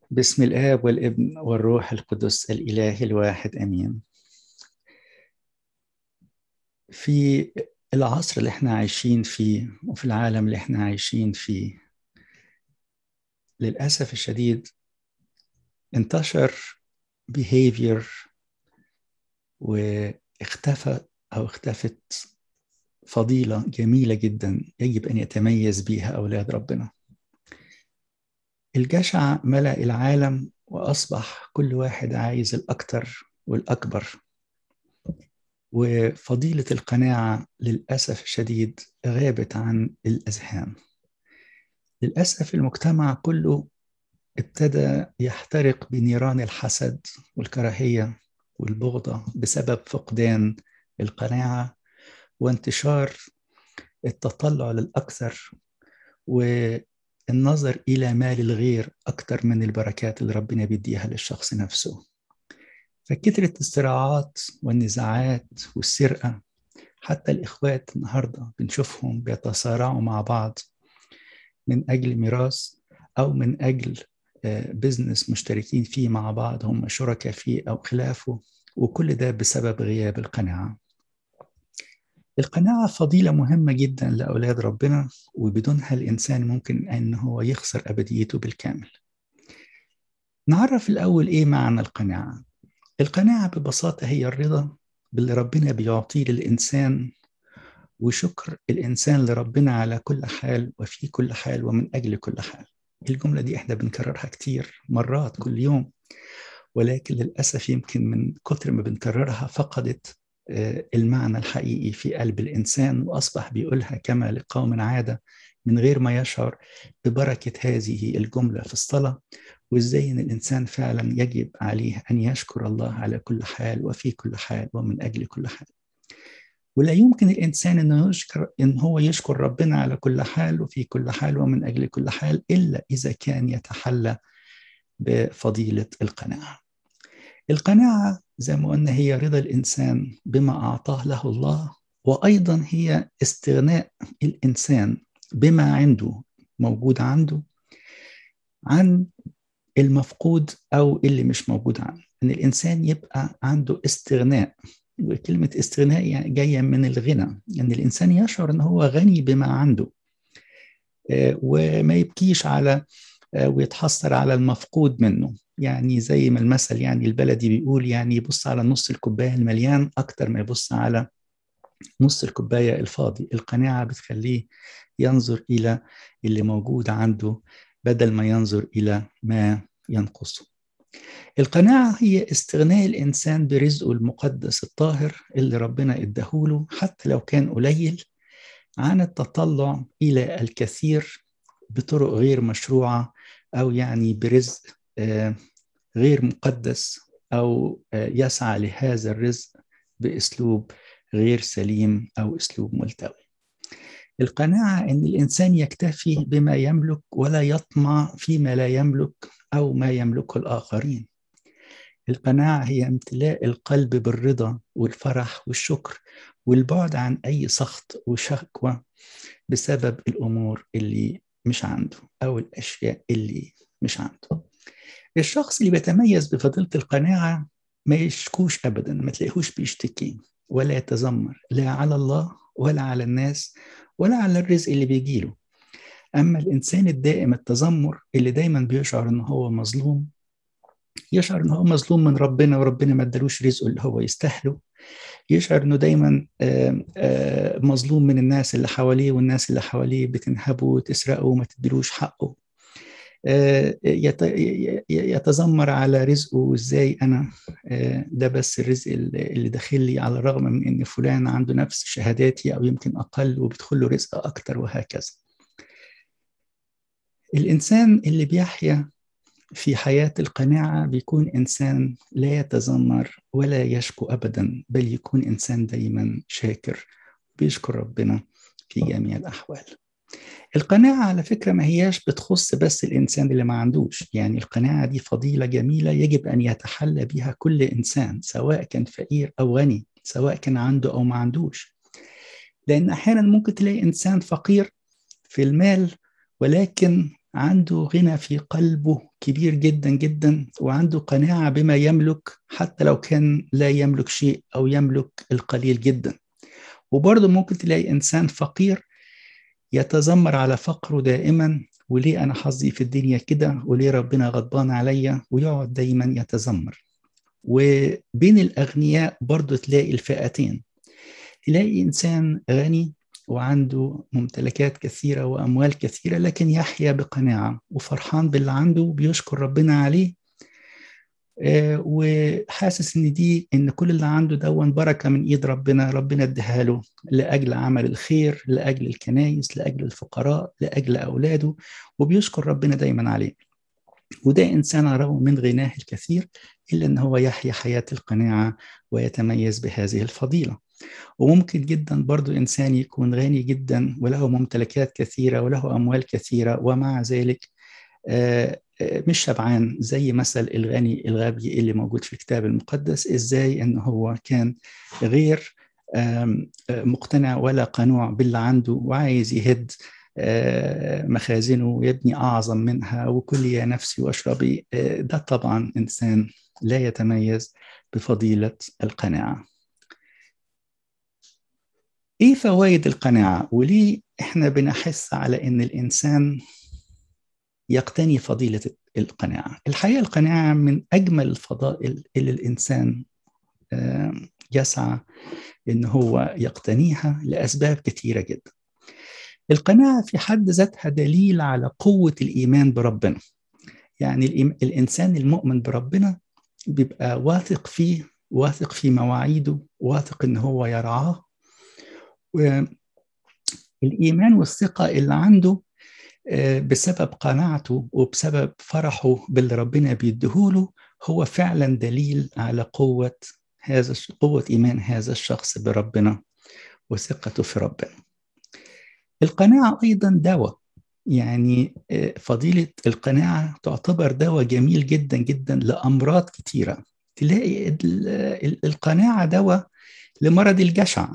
بسم الآب والابن والروح القدس الإله الواحد آمين في العصر اللي احنا عايشين فيه وفي العالم اللي احنا عايشين فيه للأسف الشديد انتشر behavior واختفى أو اختفت فضيلة جميلة جدا يجب أن يتميز بها أولاد ربنا الجشع ملأ العالم وأصبح كل واحد عايز الأكثر والأكبر وفضيلة القناعة للأسف الشديد غابت عن الأذهان للأسف المجتمع كله ابتدى يحترق بنيران الحسد والكراهية والبغضة بسبب فقدان القناعة وانتشار التطلع للأكثر والنظر إلى مال الغير أكثر من البركات اللي ربنا بيديها للشخص نفسه فكثرة الصراعات والنزاعات والسرقة حتى الإخوات النهاردة بنشوفهم بيتصارعوا مع بعض من أجل ميراث أو من أجل بزنس مشتركين فيه مع بعض هم شركاء فيه أو خلافه وكل ده بسبب غياب القناعة القناعة فضيلة مهمة جدا لأولاد ربنا وبدونها الإنسان ممكن أن هو يخسر أبديته بالكامل نعرف الأول إيه معنى القناعة القناعة ببساطة هي الرضا باللي ربنا بيعطيه للإنسان وشكر الإنسان لربنا على كل حال وفي كل حال ومن أجل كل حال الجملة دي إحنا بنكررها كتير مرات كل يوم ولكن للأسف يمكن من كتر ما بنكررها فقدت المعنى الحقيقي في قلب الإنسان وأصبح بيقولها كما لقوم عادة من غير ما يشعر ببركة هذه الجملة في الصلاة وإزاي إن الإنسان فعلا يجب عليه أن يشكر الله على كل حال وفي كل حال ومن أجل كل حال ولا يمكن الإنسان أنه يشكر إن هو يشكر ربنا على كل حال وفي كل حال ومن أجل كل حال إلا إذا كان يتحلى بفضيلة القناعة القناعة زي ما قلنا هي رضا الإنسان بما أعطاه له الله وأيضا هي استغناء الإنسان بما عنده موجود عنده عن المفقود أو اللي مش موجود عنه إن الإنسان يبقى عنده استغناء وكلمة استغناء يعني جاية من الغنى أن يعني الإنسان يشعر أنه هو غني بما عنده وما يبكيش على ويتحسر على المفقود منه يعني زي ما المثل يعني البلدي بيقول يعني يبص على نص الكوباية المليان أكتر ما يبص على نص الكوباية الفاضي القناعة بتخليه ينظر إلى اللي موجود عنده بدل ما ينظر إلى ما ينقصه القناعة هي استغناء الإنسان برزقه المقدس الطاهر اللي ربنا اداهوله حتى لو كان قليل عن التطلع إلى الكثير بطرق غير مشروعة أو يعني برزق غير مقدس أو يسعى لهذا الرزق بأسلوب غير سليم أو أسلوب ملتوي القناعة أن الإنسان يكتفي بما يملك ولا يطمع فيما لا يملك أو ما يملكه الآخرين القناعة هي امتلاء القلب بالرضا والفرح والشكر والبعد عن أي سخط وشكوى بسبب الأمور اللي مش عنده أو الأشياء اللي مش عنده الشخص اللي بيتميز بفضيلة القناعة ما يشكوش أبدا ما تلاقيهوش بيشتكي ولا يتذمر لا على الله ولا على الناس ولا على الرزق اللي بيجيله أما الإنسان الدائم التذمر اللي دايما بيشعر إن هو مظلوم يشعر إن هو مظلوم من ربنا وربنا ما ادالوش رزقه اللي هو يستاهله يشعر إنه دايما مظلوم من الناس اللي حواليه والناس اللي حواليه بتنهبه وتسرقه وما تدلوش حقه يتذمر على رزقه وازاي انا ده بس الرزق اللي داخل لي على الرغم من ان فلان عنده نفس شهاداتي او يمكن اقل وبيدخل له رزق اكتر وهكذا الانسان اللي بيحيا في حياة القناعة بيكون إنسان لا يتذمر ولا يشكو أبدا بل يكون إنسان دايما شاكر بيشكر ربنا في جميع الأحوال القناعة على فكرة ما هياش بتخص بس الإنسان اللي ما عندوش يعني القناعة دي فضيلة جميلة يجب أن يتحلى بها كل إنسان سواء كان فقير أو غني سواء كان عنده أو ما عندوش لأن أحيانا ممكن تلاقي إنسان فقير في المال ولكن عنده غنى في قلبه كبير جدا جدا وعنده قناعة بما يملك حتى لو كان لا يملك شيء أو يملك القليل جدا وبرضه ممكن تلاقي إنسان فقير يتذمر على فقره دائما وليه أنا حظي في الدنيا كده وليه ربنا غضبان عليا ويقعد دايما يتذمر وبين الأغنياء برضه تلاقي الفئتين تلاقي إنسان غني وعنده ممتلكات كثيرة وأموال كثيرة لكن يحيا بقناعة وفرحان باللي عنده وبيشكر ربنا عليه وحاسس ان دي ان كل اللي عنده دون بركه من ايد ربنا ربنا اديها له لاجل عمل الخير لاجل الكنايس لاجل الفقراء لاجل اولاده وبيشكر ربنا دايما عليه وده انسان رغم من غناه الكثير الا ان هو يحيا حياه القناعه ويتميز بهذه الفضيله وممكن جدا برضو إنسان يكون غني جدا وله ممتلكات كثيرة وله أموال كثيرة ومع ذلك مش شبعان زي مثل الغني الغبي اللي موجود في الكتاب المقدس ازاي ان هو كان غير مقتنع ولا قنوع باللي عنده وعايز يهد مخازنه ويبني اعظم منها وكل يا نفسي واشربي ده طبعا انسان لا يتميز بفضيله القناعه ايه فوائد القناعه وليه احنا بنحس على ان الانسان يقتني فضيله القناعه الحقيقه القناعه من اجمل الفضائل اللي الانسان يسعى ان هو يقتنيها لاسباب كثيره جدا القناعه في حد ذاتها دليل على قوه الايمان بربنا يعني الانسان المؤمن بربنا بيبقى واثق فيه واثق في مواعيده واثق ان هو يرعاه والإيمان والثقة اللي عنده بسبب قناعته وبسبب فرحه باللي ربنا بيديهوله هو فعلا دليل على قوة هذا قوة إيمان هذا الشخص بربنا وثقته في ربنا. القناعة أيضا دواء يعني فضيلة القناعة تعتبر دواء جميل جدا جدا لأمراض كتيرة تلاقي القناعة دواء لمرض الجشع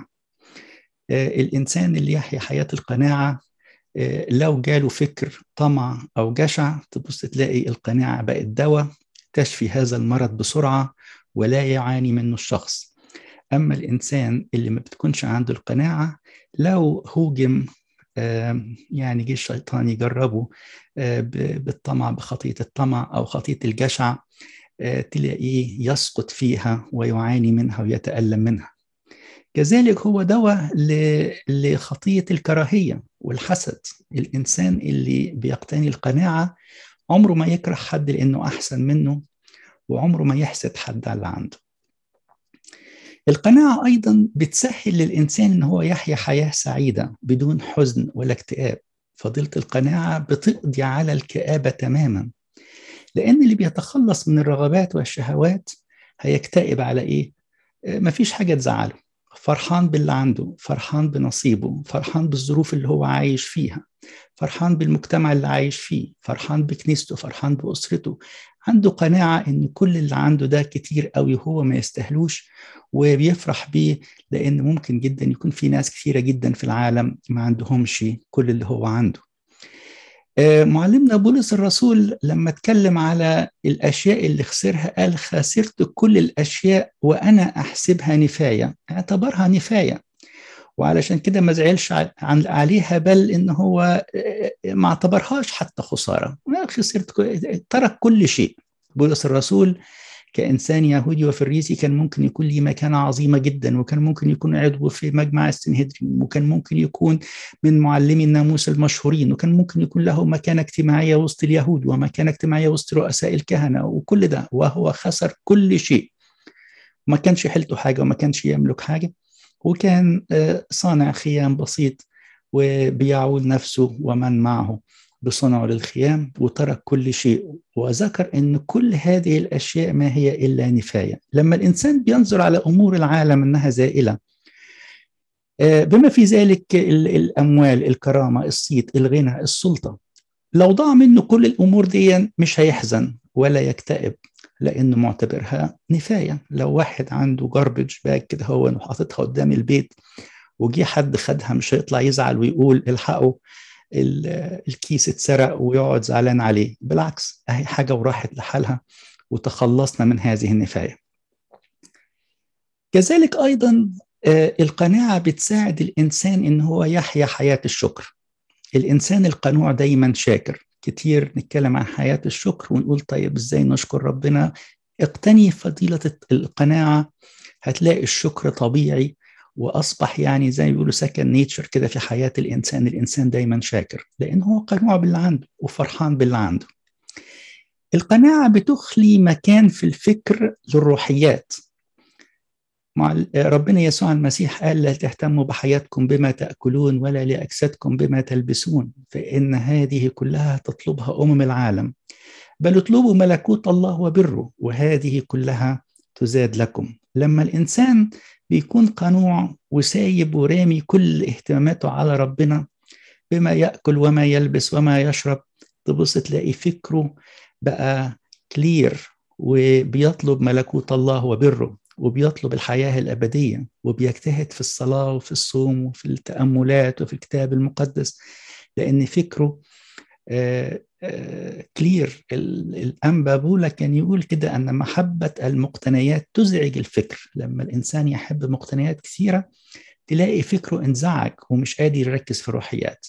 الإنسان اللي يحيا حياة القناعة لو جاله فكر طمع أو جشع تبص تلاقي القناعة بقت دواء تشفي هذا المرض بسرعة ولا يعاني منه الشخص أما الإنسان اللي ما بتكونش عنده القناعة لو هوجم يعني جه الشيطان يجربه بالطمع بخطية الطمع أو خطية الجشع تلاقيه يسقط فيها ويعاني منها ويتألم منها كذلك هو دواء لخطية الكراهية والحسد الإنسان اللي بيقتني القناعة عمره ما يكره حد لأنه أحسن منه وعمره ما يحسد حد على اللي عنده القناعة أيضا بتسهل للإنسان إن هو يحيا حياة سعيدة بدون حزن ولا اكتئاب فضيلة القناعة بتقضي على الكآبة تماما لأن اللي بيتخلص من الرغبات والشهوات هيكتئب على إيه؟ مفيش حاجة تزعله فرحان باللي عنده فرحان بنصيبه فرحان بالظروف اللي هو عايش فيها فرحان بالمجتمع اللي عايش فيه فرحان بكنيسته فرحان بأسرته عنده قناعة إن كل اللي عنده ده كتير قوي هو ما يستهلوش وبيفرح بيه لأن ممكن جدا يكون في ناس كثيرة جدا في العالم ما عندهمش كل اللي هو عنده معلمنا بولس الرسول لما اتكلم على الاشياء اللي خسرها قال خسرت كل الاشياء وانا احسبها نفايه اعتبرها نفايه وعلشان كده ما زعلش عن عليها بل ان هو ما اعتبرهاش حتى خساره خسرت ترك كل شيء بولس الرسول كإنسان يهودي وفريسي كان ممكن يكون ليه مكانة عظيمة جدا وكان ممكن يكون عضو في مجمع السنهدرين وكان ممكن يكون من معلمي الناموس المشهورين وكان ممكن يكون له مكانة اجتماعية وسط اليهود ومكانة اجتماعية وسط رؤساء الكهنة وكل ده وهو خسر كل شيء ما كانش حيلته حاجة وما كانش يملك حاجة وكان صانع خيام بسيط وبيعول نفسه ومن معه بصنعه للخيام وترك كل شيء وذكر ان كل هذه الاشياء ما هي الا نفايه لما الانسان بينظر على امور العالم انها زائله بما في ذلك الاموال الكرامه الصيت الغنى السلطه لو ضاع منه كل الامور دي مش هيحزن ولا يكتئب لانه معتبرها نفايه لو واحد عنده جاربج باج كده هو وحاططها قدام البيت وجي حد خدها مش هيطلع يزعل ويقول الحقوا الكيس اتسرق ويقعد زعلان عليه بالعكس اهي حاجة وراحت لحالها وتخلصنا من هذه النفاية كذلك أيضا القناعة بتساعد الإنسان إن هو يحيا حياة الشكر الإنسان القنوع دايما شاكر كتير نتكلم عن حياة الشكر ونقول طيب إزاي نشكر ربنا اقتني فضيلة القناعة هتلاقي الشكر طبيعي واصبح يعني زي ما بيقولوا سكن نيتشر كده في حياه الانسان الانسان دايما شاكر لان هو قنوع باللي عنده وفرحان باللي عنده القناعه بتخلي مكان في الفكر للروحيات مع ربنا يسوع المسيح قال لا تهتموا بحياتكم بما تاكلون ولا لاجسادكم بما تلبسون فان هذه كلها تطلبها امم العالم بل اطلبوا ملكوت الله وبره وهذه كلها تزاد لكم لما الانسان بيكون قنوع وسايب ورامي كل اهتماماته على ربنا بما ياكل وما يلبس وما يشرب تبص تلاقي فكره بقى كلير وبيطلب ملكوت الله وبره وبيطلب الحياه الابديه وبيجتهد في الصلاه وفي الصوم وفي التاملات وفي الكتاب المقدس لان فكره آه كلير الأنبا بولا كان يقول كده أن محبة المقتنيات تزعج الفكر لما الإنسان يحب مقتنيات كثيرة تلاقي فكره انزعج ومش قادر يركز في الروحيات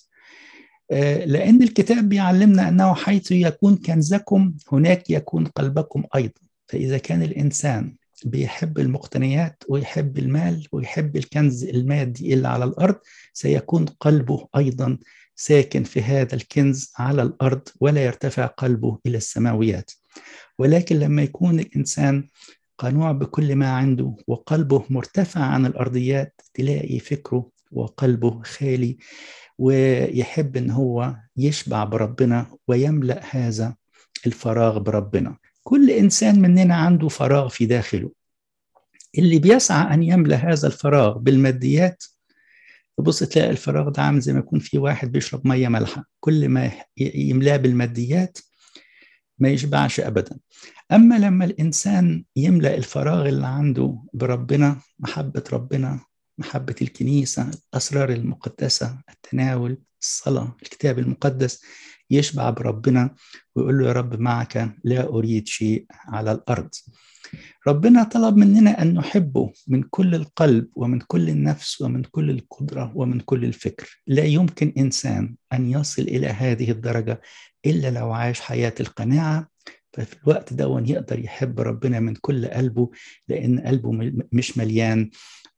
لأن الكتاب بيعلمنا أنه حيث يكون كنزكم هناك يكون قلبكم أيضا فإذا كان الإنسان بيحب المقتنيات ويحب المال ويحب الكنز المادي اللي على الأرض سيكون قلبه أيضا ساكن في هذا الكنز على الارض ولا يرتفع قلبه الى السماويات ولكن لما يكون الانسان قنوع بكل ما عنده وقلبه مرتفع عن الارضيات تلاقي فكره وقلبه خالي ويحب ان هو يشبع بربنا ويملا هذا الفراغ بربنا كل انسان مننا عنده فراغ في داخله اللي بيسعى ان يملا هذا الفراغ بالماديات تبص تلاقي الفراغ ده عامل زي ما يكون في واحد بيشرب ميه مالحه كل ما يملاه بالماديات ما يشبعش ابدا اما لما الانسان يملا الفراغ اللي عنده بربنا محبه ربنا محبه الكنيسه الاسرار المقدسه التناول الصلاه الكتاب المقدس يشبع بربنا ويقول له يا رب معك لا اريد شيء على الارض ربنا طلب مننا ان نحبه من كل القلب ومن كل النفس ومن كل القدره ومن كل الفكر لا يمكن انسان ان يصل الى هذه الدرجه الا لو عاش حياه القناعه ففي الوقت ده يقدر يحب ربنا من كل قلبه لان قلبه مش مليان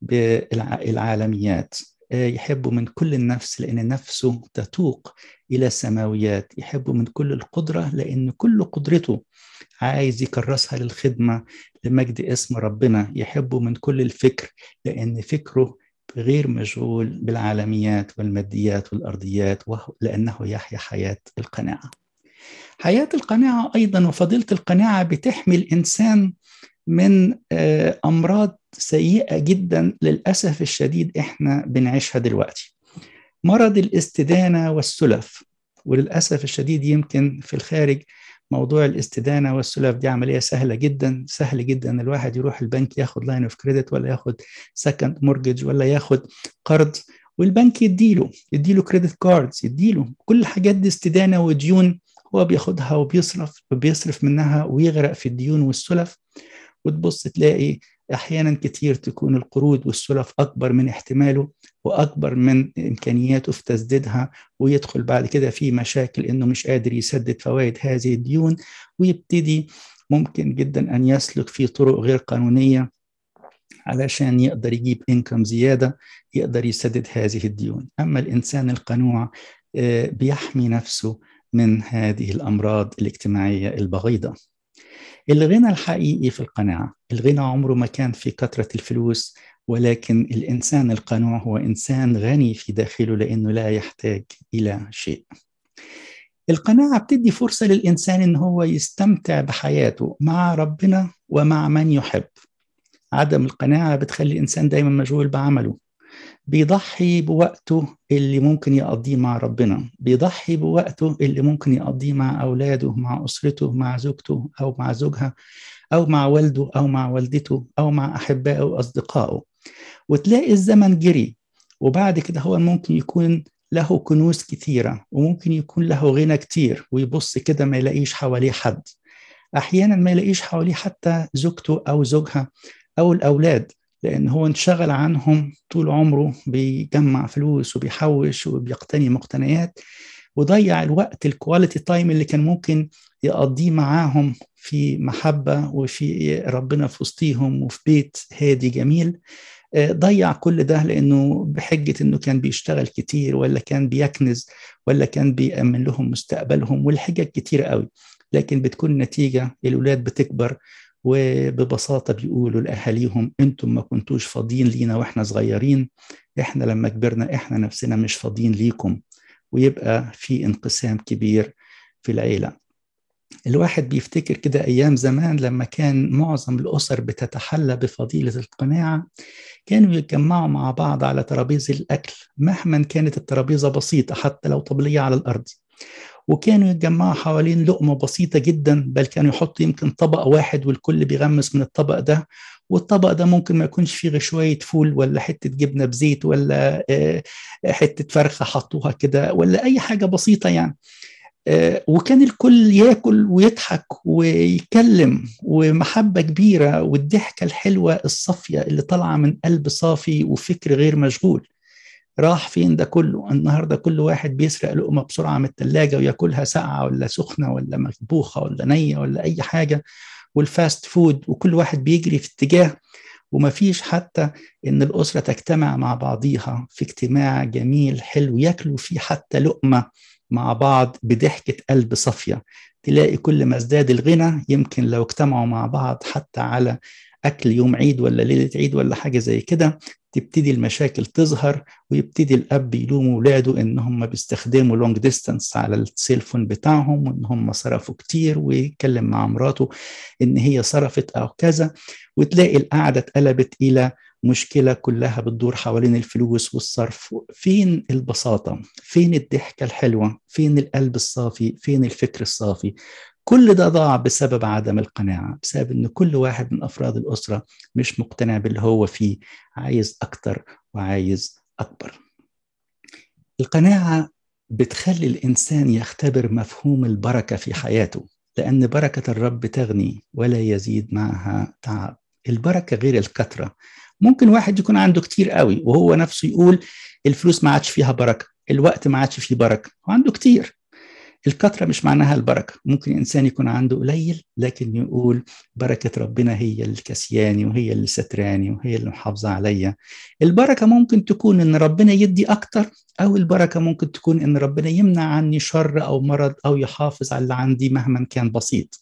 بالعالميات يحبه من كل النفس لأن نفسه تتوق إلى السماويات يحبه من كل القدرة لأن كل قدرته عايز يكرسها للخدمة لمجد اسم ربنا يحبه من كل الفكر لأن فكره غير مشغول بالعالميات والماديات والأرضيات لأنه يحيا حياة القناعة حياة القناعة أيضا وفضيلة القناعة بتحمي الإنسان من أمراض سيئة جدا للأسف الشديد إحنا بنعيشها دلوقتي مرض الاستدانة والسلف وللأسف الشديد يمكن في الخارج موضوع الاستدانة والسلف دي عملية سهلة جدا سهل جدا الواحد يروح البنك ياخد لاين اوف كريدت ولا ياخد سكند مورجج ولا ياخد قرض والبنك يديله يديله كريدت كاردز يديله كل الحاجات دي استدانة وديون هو بياخدها وبيصرف وبيصرف منها ويغرق في الديون والسلف وتبص تلاقي احيانا كتير تكون القروض والسلف اكبر من احتماله واكبر من امكانياته في تسديدها ويدخل بعد كده في مشاكل انه مش قادر يسدد فوائد هذه الديون ويبتدي ممكن جدا ان يسلك في طرق غير قانونيه علشان يقدر يجيب انكم زياده يقدر يسدد هذه الديون اما الانسان القنوع بيحمي نفسه من هذه الامراض الاجتماعيه البغيضه الغنى الحقيقي في القناعة الغنى عمره ما كان في كثرة الفلوس ولكن الإنسان القنوع هو إنسان غني في داخله لأنه لا يحتاج إلى شيء القناعة بتدي فرصة للإنسان إن هو يستمتع بحياته مع ربنا ومع من يحب عدم القناعة بتخلي الإنسان دايما مشغول بعمله بيضحي بوقته اللي ممكن يقضيه مع ربنا بيضحي بوقته اللي ممكن يقضيه مع أولاده مع أسرته مع زوجته أو مع زوجها أو مع والده أو مع والدته أو مع أحبائه وأصدقائه وتلاقي الزمن جري وبعد كده هو ممكن يكون له كنوز كتيرة وممكن يكون له غنى كتير ويبص كده ما يلاقيش حواليه حد أحيانا ما يلاقيش حواليه حتى زوجته أو زوجها أو الأولاد لأن هو انشغل عنهم طول عمره بيجمع فلوس وبيحوش وبيقتني مقتنيات وضيع الوقت الكواليتي تايم اللي كان ممكن يقضيه معاهم في محبة وفي ربنا في وسطيهم وفي بيت هادي جميل ضيع كل ده لانه بحجه انه كان بيشتغل كتير ولا كان بيكنز ولا كان بيأمن لهم مستقبلهم والحجج كتير قوي لكن بتكون نتيجه الاولاد بتكبر وببساطه بيقولوا لاهاليهم انتم ما كنتوش فاضيين لينا واحنا صغيرين احنا لما كبرنا احنا نفسنا مش فاضيين ليكم ويبقى في انقسام كبير في العيله الواحد بيفتكر كده أيام زمان لما كان معظم الأسر بتتحلى بفضيلة القناعة كانوا يتجمعوا مع بعض على ترابيزة الأكل مهما كانت الترابيزة بسيطة حتى لو طبلية على الأرض وكانوا يتجمعوا حوالين لقمة بسيطة جدا بل كانوا يحطوا يمكن طبق واحد والكل بيغمس من الطبق ده والطبق ده ممكن ما يكونش فيه غير شوية فول ولا حتة جبنة بزيت ولا حتة فرخة حطوها كده ولا أي حاجة بسيطة يعني وكان الكل ياكل ويضحك ويتكلم ومحبة كبيرة والضحكة الحلوة الصافية اللي طالعة من قلب صافي وفكر غير مشغول راح فين ده كله النهاردة كل واحد بيسرق لقمة بسرعة من التلاجة وياكلها ساقعة ولا سخنة ولا مطبوخة ولا نية ولا أي حاجة والفاست فود وكل واحد بيجري في اتجاه ومفيش حتى ان الاسره تجتمع مع بعضيها في اجتماع جميل حلو ياكلوا فيه حتى لقمه مع بعض بضحكة قلب صافية تلاقي كل ما ازداد الغنى يمكن لو اجتمعوا مع بعض حتى على أكل يوم عيد ولا ليلة عيد ولا حاجة زي كده تبتدي المشاكل تظهر ويبتدي الأب يلوم ولاده إن هم بيستخدموا لونج ديستانس على السيلفون بتاعهم وإن هم صرفوا كتير ويتكلم مع مراته إن هي صرفت أو كذا وتلاقي القعدة اتقلبت إلى مشكله كلها بتدور حوالين الفلوس والصرف فين البساطه فين الضحكه الحلوه فين القلب الصافي فين الفكر الصافي كل ده ضاع بسبب عدم القناعه بسبب ان كل واحد من افراد الاسره مش مقتنع باللي هو فيه عايز اكتر وعايز اكبر القناعه بتخلي الانسان يختبر مفهوم البركه في حياته لان بركه الرب تغني ولا يزيد معها تعب البركه غير الكثره ممكن واحد يكون عنده كتير قوي وهو نفسه يقول الفلوس ما عادش فيها بركه الوقت ما عادش فيه بركه وعنده كتير الكثرة مش معناها البركة ممكن إنسان يكون عنده قليل لكن يقول بركة ربنا هي اللي كسياني وهي اللي ستراني وهي اللي محافظة عليا البركة ممكن تكون إن ربنا يدي أكتر أو البركة ممكن تكون إن ربنا يمنع عني شر أو مرض أو يحافظ على اللي عندي مهما كان بسيط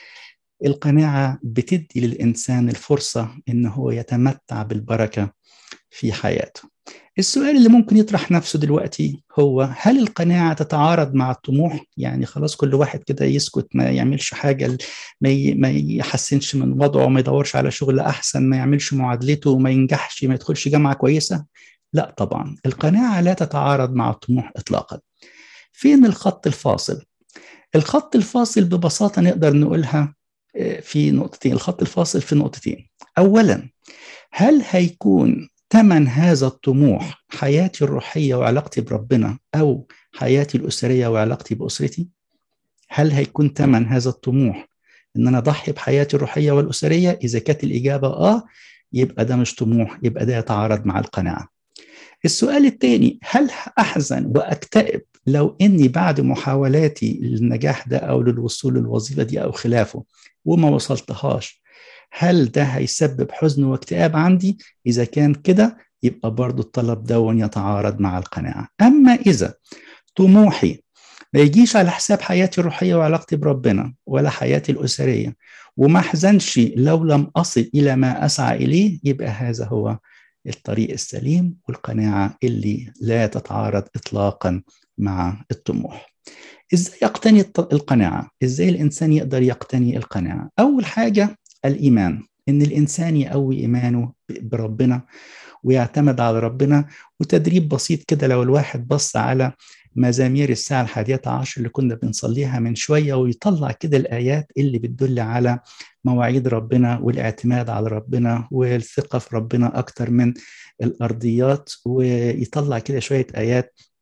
القناعة بتدي للإنسان الفرصة إن هو يتمتع بالبركة في حياته السؤال اللي ممكن يطرح نفسه دلوقتي هو هل القناعة تتعارض مع الطموح؟ يعني خلاص كل واحد كده يسكت ما يعملش حاجة ما ما يحسنش من وضعه ما يدورش على شغل أحسن ما يعملش معادلته ما ينجحش ما يدخلش جامعة كويسة؟ لا طبعا القناعة لا تتعارض مع الطموح إطلاقا فين الخط الفاصل؟ الخط الفاصل ببساطة نقدر نقولها في نقطتين الخط الفاصل في نقطتين أولا هل هيكون ثمن هذا الطموح حياتي الروحية وعلاقتي بربنا أو حياتي الأسرية وعلاقتي بأسرتي هل هيكون ثمن هذا الطموح إن أنا أضحي بحياتي الروحية والأسرية إذا كانت الإجابة آه يبقى ده مش طموح يبقى ده يتعارض مع القناعة السؤال الثاني هل أحزن وأكتئب لو إني بعد محاولاتي للنجاح ده أو للوصول للوظيفة دي أو خلافه وما وصلتهاش هل ده هيسبب حزن واكتئاب عندي إذا كان كده يبقى برضو الطلب دون يتعارض مع القناعة أما إذا طموحي ما يجيش على حساب حياتي الروحية وعلاقتي بربنا ولا حياتي الأسرية وما أحزنش لو لم أصل إلى ما أسعى إليه يبقى هذا هو الطريق السليم والقناعة اللي لا تتعارض إطلاقا مع الطموح ازاي يقتني القناعه ازاي الانسان يقدر يقتني القناعه اول حاجه الايمان ان الانسان يقوي ايمانه بربنا ويعتمد على ربنا وتدريب بسيط كده لو الواحد بص على مزامير الساعة الحادية عشر اللي كنا بنصليها من شوية ويطلع كده الآيات اللي بتدل على مواعيد ربنا والاعتماد على ربنا والثقة في ربنا أكتر من الأرضيات ويطلع كده شوية آيات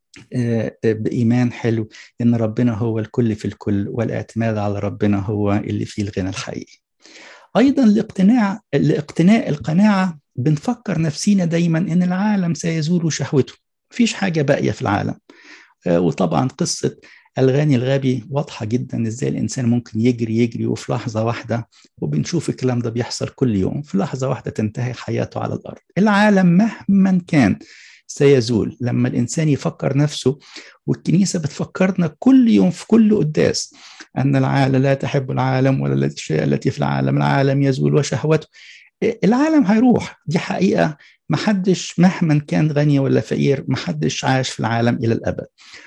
بإيمان حلو إن ربنا هو الكل في الكل والاعتماد على ربنا هو اللي فيه الغنى الحقيقي أيضا الاقتناع الاقتناء القناعة بنفكر نفسينا دايما إن العالم سيزول شهوته مفيش حاجة باقية في العالم وطبعا قصة الغني الغبي واضحة جدا ازاي الانسان ممكن يجري يجري وفي لحظة واحدة وبنشوف الكلام ده بيحصل كل يوم في لحظة واحدة تنتهي حياته على الارض العالم مهما كان سيزول لما الانسان يفكر نفسه والكنيسه بتفكرنا كل يوم في كل قداس ان العالم لا تحب العالم ولا الاشياء التي في العالم العالم يزول وشهوته العالم هيروح دي حقيقه محدش مهما كان غني ولا فقير محدش عاش في العالم الى الابد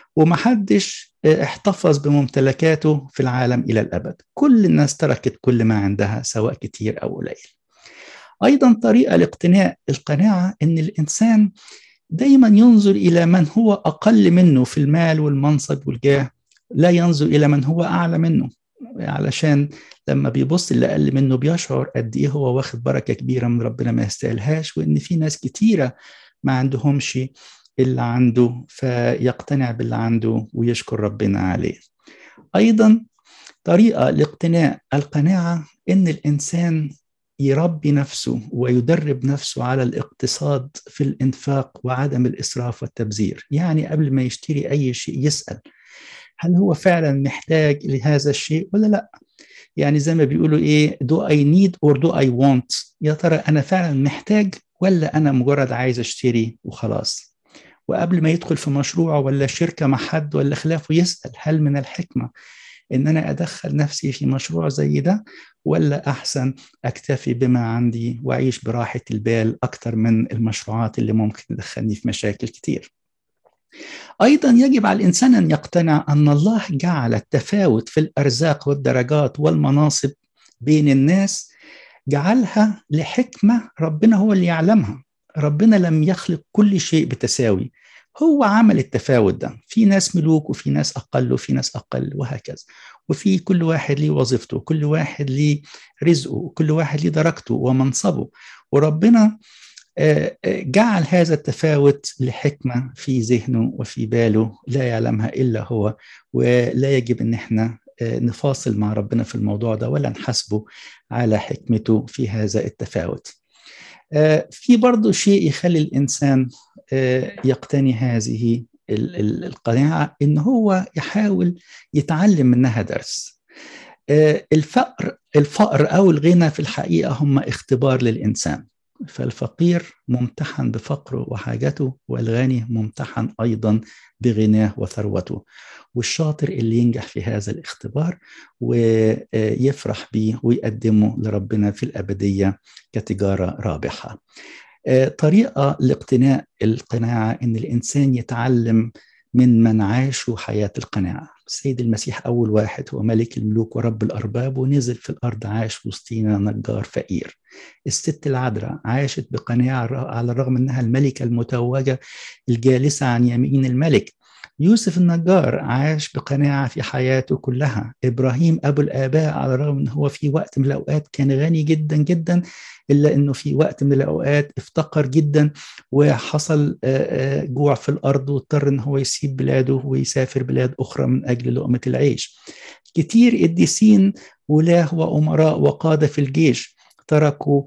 ومحدش احتفظ بممتلكاته في العالم الى الابد كل الناس تركت كل ما عندها سواء كتير او قليل ايضا طريقه لاقتناء القناعه ان الانسان دايما ينظر الى من هو اقل منه في المال والمنصب والجاه لا ينظر الى من هو اعلى منه علشان لما بيبص اللي اقل منه بيشعر قد ايه هو واخد بركه كبيره من ربنا ما يستاهلهاش وان في ناس كتيره ما عندهمش اللي عنده فيقتنع باللي عنده ويشكر ربنا عليه ايضا طريقه لاقتناء القناعه ان الانسان يربي نفسه ويدرب نفسه على الاقتصاد في الانفاق وعدم الاسراف والتبذير يعني قبل ما يشتري اي شيء يسال هل هو فعلا محتاج لهذا الشيء ولا لا يعني زي ما بيقولوا ايه do I need or do I want يا ترى انا فعلا محتاج ولا انا مجرد عايز اشتري وخلاص وقبل ما يدخل في مشروع ولا شركه مع حد ولا خلافه يسال هل من الحكمه ان انا ادخل نفسي في مشروع زي ده ولا احسن اكتفي بما عندي واعيش براحه البال اكتر من المشروعات اللي ممكن تدخلني في مشاكل كتير ايضا يجب على الانسان ان يقتنع ان الله جعل التفاوت في الارزاق والدرجات والمناصب بين الناس جعلها لحكمه ربنا هو اللي يعلمها ربنا لم يخلق كل شيء بتساوي هو عمل التفاوت ده في ناس ملوك وفي ناس اقل وفي ناس اقل وهكذا وفي كل واحد ليه وظيفته كل واحد ليه رزقه وكل واحد ليه درجته ومنصبه وربنا جعل هذا التفاوت لحكمة في ذهنه وفي باله لا يعلمها إلا هو ولا يجب أن احنا نفاصل مع ربنا في الموضوع ده ولا نحاسبه على حكمته في هذا التفاوت في برضه شيء يخلي الإنسان يقتني هذه القناعة إن هو يحاول يتعلم منها درس الفقر الفقر أو الغنى في الحقيقة هم اختبار للإنسان فالفقير ممتحن بفقره وحاجته والغني ممتحن ايضا بغناه وثروته والشاطر اللي ينجح في هذا الاختبار ويفرح به ويقدمه لربنا في الابديه كتجاره رابحه. طريقه لاقتناء القناعه ان الانسان يتعلم من من عاشوا حياه القناعه. السيد المسيح اول واحد هو ملك الملوك ورب الارباب ونزل في الارض عاش وسطينا نجار فقير. الست العذراء عاشت بقناعه على الرغم انها الملكه المتوجه الجالسه عن يمين الملك. يوسف النجار عاش بقناعة في حياته كلها إبراهيم أبو الآباء على الرغم أنه هو في وقت من الأوقات كان غني جدا جدا إلا أنه في وقت من الأوقات افتقر جدا وحصل جوع في الأرض واضطر أنه هو يسيب بلاده ويسافر بلاد أخرى من أجل لقمة العيش كتير قديسين ولاه وأمراء وقادة في الجيش تركوا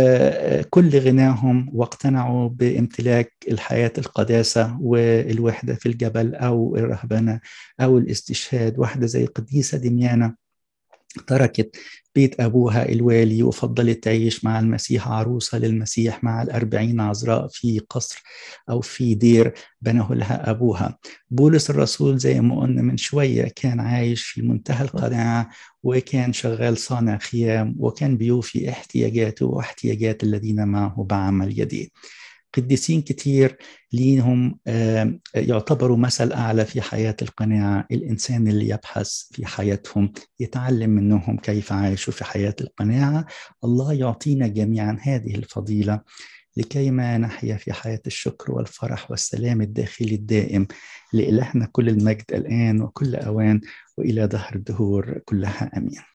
كل غناهم واقتنعوا بامتلاك الحياة القداسة والوحدة في الجبل أو الرهبنة أو الاستشهاد واحدة زي قديسة دميانة تركت بيت أبوها الوالي وفضلت تعيش مع المسيح عروسة للمسيح مع الأربعين عذراء في قصر أو في دير بناه لها أبوها بولس الرسول زي ما قلنا من شوية كان عايش في منتهى القناعة وكان شغال صانع خيام وكان بيوفي احتياجاته واحتياجات الذين معه بعمل يديه قديسين كتير ليهم يعتبروا مثل أعلى في حياة القناعة الإنسان اللي يبحث في حياتهم يتعلم منهم كيف عاشوا في حياة القناعة الله يعطينا جميعا هذه الفضيلة لكي ما نحيا في حياة الشكر والفرح والسلام الداخلي الدائم لإلهنا كل المجد الآن وكل أوان وإلى دهر الدهور كلها أمين